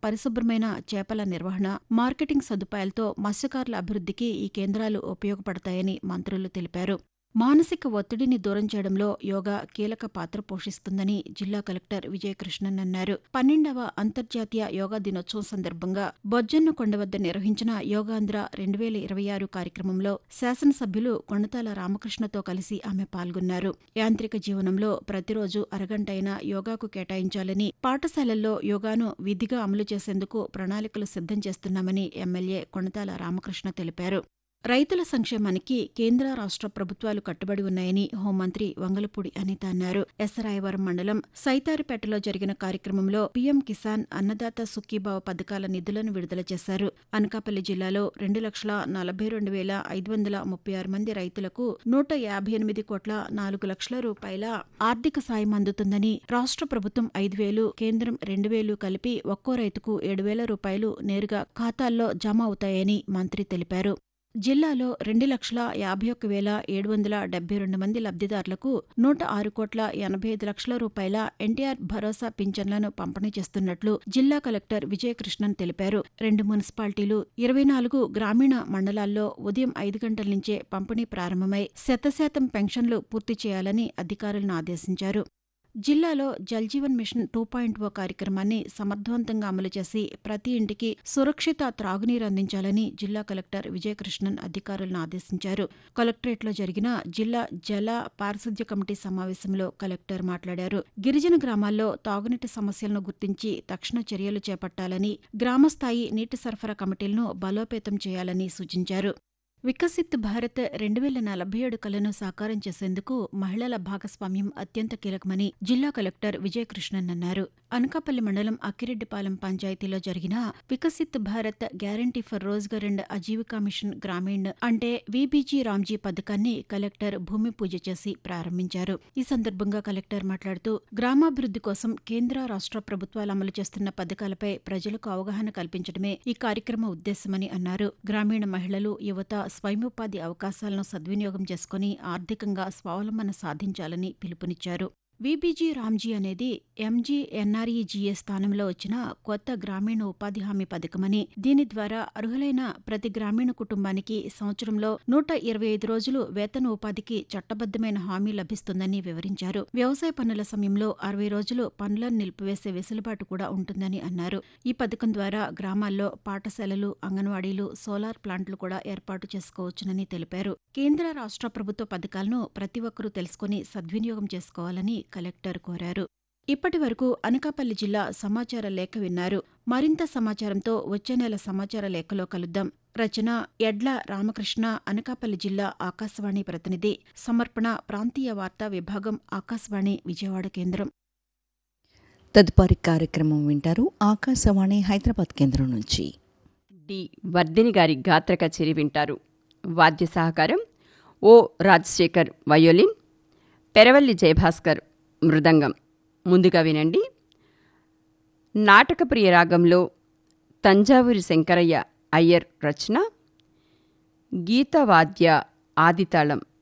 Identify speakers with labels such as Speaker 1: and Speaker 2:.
Speaker 1: పరిశుభ్రమైన చేపల నిర్వహణ మార్కెటింగ్ సదుపాయాలతో మత్స్యకారుల అభివృద్ధికి ఈ కేంద్రాలు ఉపయోగపడతాయని మంత్రులు తెలిపారు మానసిక ఒత్తిడిని దూరం చేయడంలో యోగా కీలక పాత్ర పోషిస్తుందని జిల్లా కలెక్టర్ విజయకృష్ణన్ అన్నారు పన్నెండవ అంతర్జాతీయ యోగా దినోత్సవం సందర్భంగా బొజ్జన్న కొండ వద్ద నిర్వహించిన యోగాంధ్ర రెండు వేల ఇరవై ఆరు కార్యక్రమంలో శాసనసభ్యులు కొండతాల రామకృష్ణతో కలిసి ఆమె పాల్గొన్నారు యాంత్రిక జీవనంలో ప్రతిరోజు అరగంటైనా యోగాకు కేటాయించాలని పాఠశాలల్లో యోగాను విధిగా అమలు చేసేందుకు ప్రణాళికలు సిద్ధం చేస్తున్నామని ఎమ్మెల్యే కొండతాల రామకృష్ణ తెలిపారు రైతుల సంక్షేమానికి కేంద్ర రాష్ట్ర ప్రభుత్వాలు కట్టుబడి ఉన్నాయని హోంమంత్రి వంగలపూడి అనిత అన్నారు ఎస్రాయవరం మండలం సైతారిపేటలో జరిగిన కార్యక్రమంలో పీఎం కిసాన్ అన్నదాత సుఖీభావ పథకాల నిధులను విడుదల చేశారు అనకాపల్లి జిల్లాలో రెండు లక్షల నలభై రెండు వేల ఐదు వందల ముప్పై ఆరు మంది రైతులకు నూట యాభై ఎనిమిది కోట్ల నాలుగు లక్షల రూపాయల ఆర్థిక సాయం అందుతుందని రాష్ట్ర ప్రభుత్వం ఐదు వేలు కేంద్రం రెండు వేలు కలిపి ఒక్కో రైతుకు ఏడు వేల రూపాయలు నేరుగా ఖాతాల్లో జమ అవుతాయని మంత్రి తెలిపారు జిల్లాలో రెండు లక్షల యాభై ఒక్క వేల ఏడు వందల డెబ్బై రెండు మంది లబ్ధిదారులకు నూట ఆరు కోట్ల ఎనభై ఐదు లక్షల రూపాయల ఎన్టీఆర్ భరోసా పింఛన్లను పంపిణీ చేస్తున్నట్లు జిల్లా కలెక్టర్ విజయకృష్ణన్ తెలిపారు రెండు మున్సిపాలిటీలు ఇరవై నాలుగు గ్రామీణ మండలాల్లో ఉదయం ఐదు గంటల నుంచే పంపిణీ ప్రారంభమై శతశాతం పెన్షన్లు పూర్తి చేయాలని అధికారులను ఆదేశించారు జిల్లాలో Jaljeevan mission two point O కార్యక్రమాన్ని సమర్థవంతంగా అమలు చేసి ప్రతి ఇంటికి సురక్షిత త్రాగునీరు అందించాలని జిల్లా కలెక్టర్ విజయకృష్ణన్ అధికారులను ఆదేశించారు కలెక్టరేట్లో జరిగిన జిల్లా జల పారిశుద్ధ్య కమిటీ సమావేశంలో కలెక్టర్ మాట్లాడారు గిరిజన గ్రామాల్లో తాగునీటి సమస్యలను గుర్తించి తక్షణ చర్యలు చేపట్టాలని గ్రామస్థాయి నీటి సరఫరా కమిటీలను బలోపేతం చేయాలని సూచించారు వికసిత్ భారత్ రెండు వేల నలభై ఏడు కలను సాకారం చేసేందుకు మహిళల భాగస్వామ్యం అత్యంత కీలకమని జిల్లా కలెక్టర్ విజయకృష్ణన్ అన్నారు అనకాపల్లి మండలం అక్కిరెడ్డిపాలెం పంచాయతీలో జరిగిన Viksit Bharat guarantee for Rozgar and Ajeevika mission Gramin అంటే విబీజీ రామ్జీ పథకాన్ని కలెక్టర్ భూమి పూజ చేసి ప్రారంభించారు ఈ సందర్భంగా కలెక్టర్ మాట్లాడుతూ గ్రామాభివృద్ధి కోసం కేంద్ర రాష్ట్ర ప్రభుత్వాలు అమలు చేస్తున్న పథకాలపై ప్రజలకు అవగాహన కల్పించడమే ఈ కార్యక్రమ ఉద్దేశమని అన్నారు గ్రామీణ మహిళలు యువత స్వయంఉపాధి అవకాశాలను సద్వినియోగం చేసుకుని ఆర్థికంగా స్వావలంబన సాధించాలని పిలుపునిచ్చారు విబీజీ రామ్జీ అనేది ఎంజీ ఎన్ఆర్ఈజీఏ స్థానంలో వచ్చిన కొత్త గ్రామీణ ఉపాధి హామీ పథకమని దీని ద్వారా అర్హులైన ప్రతి గ్రామీణ కుటుంబానికి సంవత్సరంలో నూట ఇరవై ఐదు రోజులు వేతన ఉపాధికి చట్టబద్దమైన హామీ లభిస్తుందని వివరించారు వ్యవసాయ పనుల సమయంలో అరవై రోజులు పనులను నిలిపివేసే వెసులుబాటు కూడా ఉంటుందని అన్నారు ఈ పథకం ద్వారా గ్రామాల్లో పాఠశాలలు అంగన్వాడీలు సోలార్ ప్లాంట్లు కూడా ఏర్పాటు చేసుకోవచ్చునని తెలిపారు కేంద్ర రాష్ట్ర ప్రభుత్వ పథకాలను ప్రతి ఒక్కరూ తెలుసుకుని సద్వినియోగం చేసుకోవాలని కలెక్టర్ కోరారు ఇప్పటి వరకు అనకాపల్లి జిల్లా సమాచార లేఖ విన్నారు మరింత సమాచారంతో వచ్చే నెల సమాచార లేఖలో కలుద్దాం రచన ఎడ్ల రామకృష్ణ అనకాపల్లి జిల్లా ఆకాశవాణి ప్రతినిధి సమర్పణ ప్రాంతీయ వార్తా విభాగం ఆకాశవాణి విజయవాడ కేంద్రం
Speaker 2: తదుపరి కార్యక్రమం వింటారు ఆకాశవాణి హైదరాబాద్ కేంద్రం నుంచి
Speaker 3: డి వర్ధిని గారి గాత్ర కచేరి వింటారు వాద్య సహకారం ఓ రాజశేఖర్ వయోలిన్ పెరవల్లి జయభాస్కర్ మృదంగం ముందుగా వినండి నాటకప్రియ రాగంలో తంజావూరి శంకరయ్య అయ్యర్ రచన గీతవాద్య ఆదితాళం